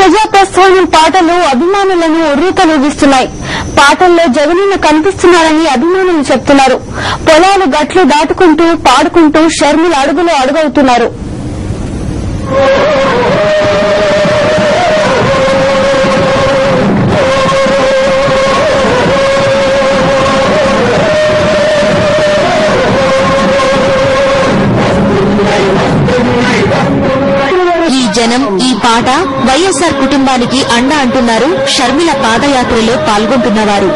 ప్రజా ప్రస్థానం పాటలు అభిమానులను ఉర్రూతలూగిస్తున్నాయి పాటల్లో జగనన్న కనిపిస్తున్నారని అభిమానులు చెప్తున్నారు పొలాలు గట్లు దాటుకుంటూ పాడుకుంటూ షర్మిల అడుగులో అడుగవుతున్నారు ఈ జనం ఈ పాట వైఎస్ఆర్ కుటుంబానికి అండ అంటున్నారు షర్మిల పాదయాత్రలో పాల్గొంటున్నవారు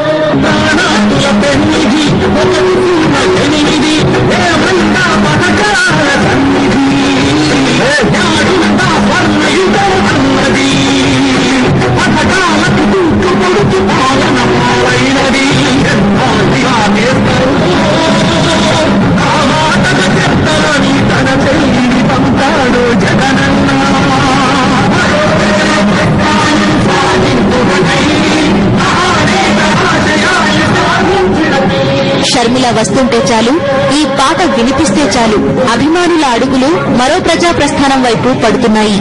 షర్మిల వస్తుంటే చాలు ఈ పాట వినిపిస్తే చాలు అభిమానుల అడుగులు మరో ప్రజా ప్రస్థానం వైపు పడుతున్నాయి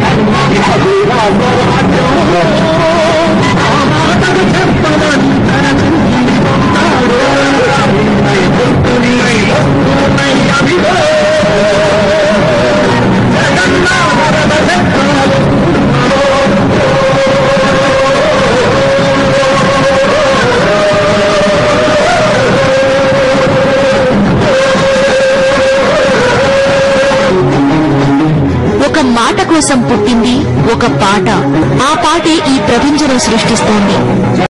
ఒక మాట కోసం పుట్టింది ఒక పాట ఆ పాటే ఈ ప్రపంచం సృష్టిస్తోంది